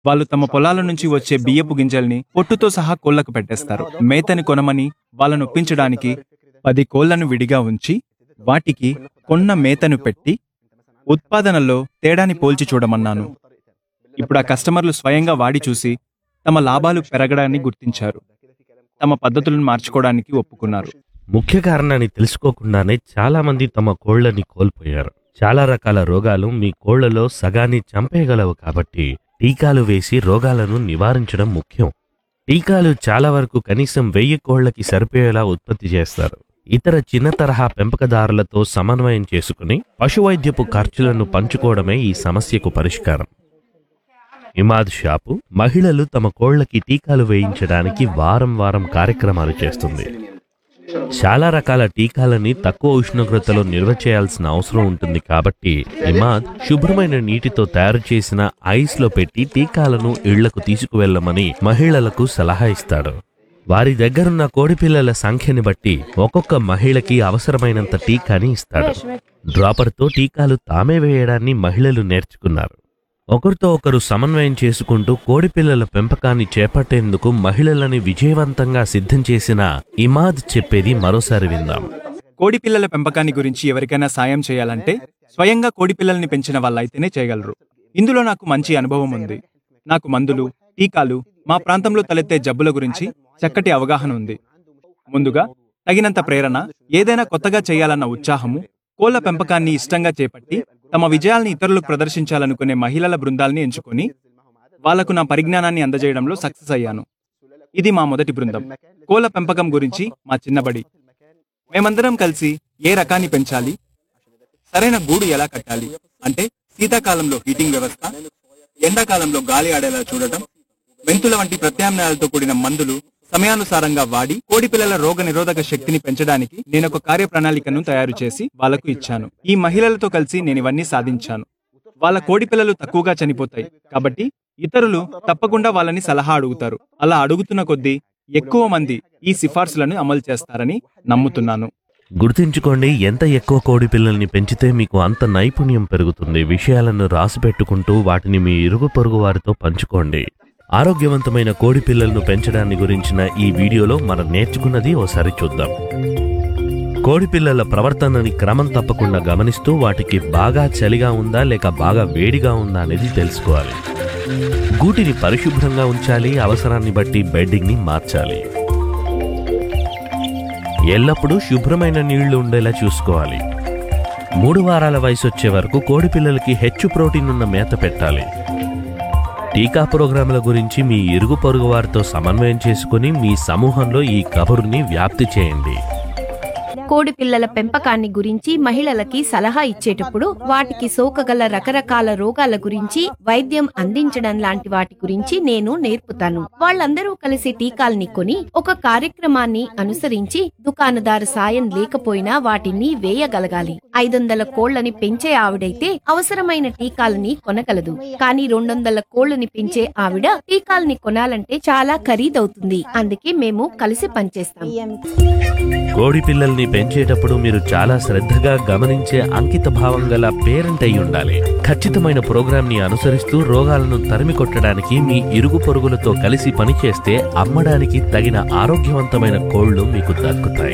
వాళ్ళు తమ పొలాల నుంచి వచ్చే బియ్యపు గింజల్ని పొట్టుతో సహా కోళ్లకు పెట్టేస్తారు మేతని కొనమని వాళ్ళను ఒప్పించడానికి పది కోళ్లను విడిగా ఉంచి వాటికి కొన్న మేతను పెట్టి ఉత్పాదనలో తేడాని పోల్చి చూడమన్నాను ఇప్పుడు ఆ కస్టమర్లు స్వయంగా వాడి చూసి తమ లాభాలు పెరగడాన్ని గుర్తించారు తమ పద్ధతులను మార్చుకోవడానికి ఒప్పుకున్నారు ముఖ్య కారణాన్ని తెలుసుకోకుండానే చాలా మంది తమ కోళ్లని కోల్పోయారు చాలా రకాల రోగాలు మీ కోళ్లలో సగాన్ని చంపేయగలవు కాబట్టి టీకాలు వేసి రోగాలను నివారించడం ముఖ్యం టీకాలు చాలా వరకు కనీసం వెయ్యి కోళ్లకి సరిపోయేలా ఉత్పత్తి చేస్తారు ఇతర చిన్న తరహా పెంపకదారులతో సమన్వయం చేసుకుని పశువైద్యపు ఖర్చులను పంచుకోవడమే ఈ సమస్యకు పరిష్కారం ఇమాద్ షాపు మహిళలు తమ కోళ్లకి టీకాలు వేయించడానికి వారం వారం కార్యక్రమాలు చేస్తుంది చాలా రకాల టీకాలని తక్కువ ఉష్ణోగ్రతలో నిల్వ చేయాల్సిన అవసరం ఉంటుంది కాబట్టి ఇమాద్ శుభ్రమైన నీటితో తయారు చేసిన ఐస్ లో పెట్టి టీకాలను ఇళ్లకు తీసుకువెళ్ళమని మహిళలకు సలహా ఇస్తాడు వారి దగ్గరున్న కోడిపిల్లల సంఖ్యని బట్టి ఒక్కొక్క మహిళకి అవసరమైనంత టీకాని ఇస్తాడు డ్రాపర్తో టీకాలు తామే వేయడాన్ని మహిళలు నేర్చుకున్నారు ఒకరితో ఒకరు సమన్వయం చేసుకుంటూ కోడిపిల్లల పెంపకాన్ని చేపట్టేందుకు మహిళలని విజయవంతంగా సిద్ధం చేసిన ఇమాద్ చెప్పేది మరోసారి విందాం కోడి పిల్లల పెంపకాన్ని గురించి ఎవరికైనా సాయం చేయాలంటే స్వయంగా కోడి పిల్లల్ని పెంచిన వాళ్ళైతేనే చేయగలరు ఇందులో నాకు మంచి అనుభవం ఉంది నాకు మందులు టీకాలు మా ప్రాంతంలో తలెత్తే జబ్బుల గురించి చక్కటి అవగాహన ఉంది ముందుగా తగినంత ప్రేరణ ఏదైనా కొత్తగా చేయాలన్న ఉత్సాహము కోళ్ల పెంపకాన్ని ఇష్టంగా చేపట్టి తమ విజయాల్ని ఇతరులకు ప్రదర్శించాలనుకునే మహిళల బృందాల్ని ఎంచుకొని వాళ్లకు నా పరిజ్ఞానాన్ని అందజేయడంలో సక్సెస్ అయ్యాను ఇది మా మొదటి బృందం కోళ్ల పెంపకం గురించి మా చిన్నబడి మేమందరం కలిసి ఏ రకాన్ని పెంచాలి సరైన గూడు ఎలా కట్టాలి అంటే శీతాకాలంలో హీటింగ్ వ్యవస్థ ఎండాకాలంలో గాలి ఆడేలా చూడటం మెంతుల వంటి ప్రత్యామ్నాయాలతో కూడిన మందులు సమయానుసారంగా వాడి కోడి పిల్లల రోగ నిరోధక శక్తిని పెంచడానికి నేను ఒక కార్యప్రణాళికను తయారు చేసి వాళ్లకు ఇచ్చాను ఈ మహిళలతో కలిసి నేను ఇవన్నీ సాధించాను వాళ్ళ కోడి పిల్లలు తక్కువగా చనిపోతాయి కాబట్టి ఇతరులు తప్పకుండా వాళ్ళని సలహా అడుగుతారు అలా అడుగుతున్న కొద్దీ ఎక్కువ మంది ఈ సిఫార్సులను అమలు చేస్తారని నమ్ముతున్నాను గుర్తుంచుకోండి ఎంత ఎక్కువ కోడి పిల్లల్ని పెంచితే మీకు అంత నైపుణ్యం పెరుగుతుంది విషయాలను రాసిపెట్టుకుంటూ వాటిని మీ ఇరుగు పొరుగు వారితో పంచుకోండి ఆరోగ్యవంతమైన కోడి పిల్లలను పెంచడాన్ని గురించిన ఈ వీడియోలో మనం నేర్చుకున్నది ఓసారి చూద్దాం కోడి పిల్లల ప్రవర్తనని క్రమం తప్పకుండా గమనిస్తూ వాటికి బాగా చలిగా ఉందా లేక బాగా వేడిగా ఉందా అనేది తెలుసుకోవాలి గూటిని పరిశుభ్రంగా ఉంచాలి అవసరాన్ని బట్టి బెడ్డింగ్ ని మార్చాలి ఎల్లప్పుడూ శుభ్రమైన నీళ్లు ఉండేలా చూసుకోవాలి మూడు వారాల వయసు వచ్చే వరకు కోడి పిల్లలకి హెచ్చు ప్రోటీన్ ఉన్న మేత పెట్టాలి టీకా ప్రోగ్రాంల గురించి మీ ఇరుగు పొరుగు వారితో సమన్వయం చేసుకుని మీ సమూహంలో ఈ కబురుని వ్యాప్తి చేయండి కోడి పిల్లల పెంపకాన్ని గురించి మహిళలకి సలహా ఇచ్చేటప్పుడు వాటికి సోకగల రకరకాల రోగాల గురించి వైద్యం అందించడం లాంటి వాటి గురించి నేను నేర్పుతాను వాళ్ళందరూ కలిసి టీకాల్ని కొని ఒక కార్యక్రమాన్ని అనుసరించి దుకాణదారు సాయం లేకపోయినా వాటిని వేయగలగాలి ఐదొందల కోళ్లని పెంచే ఆవిడైతే అవసరమైన టీకాలని కొనగలదు కానీ రెండొందల కోళ్లని పెంచే ఆవిడ టీకాల్ని కొనాలంటే చాలా ఖరీదవుతుంది అందుకే మేము కలిసి పనిచేస్తాం కోడి పిల్లల్ని పెంచేటప్పుడు మీరు చాలా శ్రద్ధగా గమనించే అంకిత భావం గల పేరెంట్ అయి ఉండాలి ఖచ్చితమైన ప్రోగ్రామ్ ని అనుసరిస్తూ రోగాలను తరిమి కొట్టడానికి మీ ఇరుగు పొరుగులతో కలిసి పనిచేస్తే అమ్మడానికి తగిన ఆరోగ్యవంతమైన కోళ్లు మీకు దక్కుతాయి